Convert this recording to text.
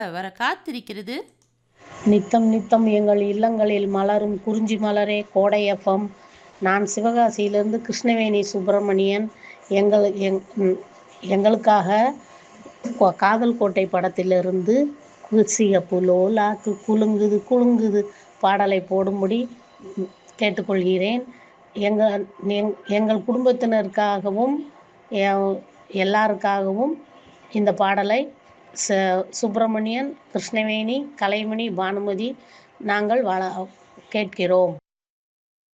வர காத்திருக்கிறது நித்தம் நித்தம் எங்கள் இல்லங்களில் மலரும் குறிஞ்சி மலரே கோடை எஃப்எம் நான் சிவகாசியிலிருந்து கிருஷ்ணவேணி சுப்பிரமணியன் எங்கள் எங் ம், எங்களுக்காக கொ- காதல் கோட்டை படத்திலிருந்து சிகப்பு லோலாக்கு குலுங்குது குலுங்குது பாடலை போடும்படி ம், கேட்டுக்கொள்கிறேன் எங்கள் எங்- எங்கள் குடும்பத்தினருக்காகவும் எ- எல்லாருக்காகவும் இந்த பாடலை ச சுப்பிரமணியன் கிருஷ்ணவேணி கலைமணி பானுமதி நாங்கள் வள கேட்கிறோம்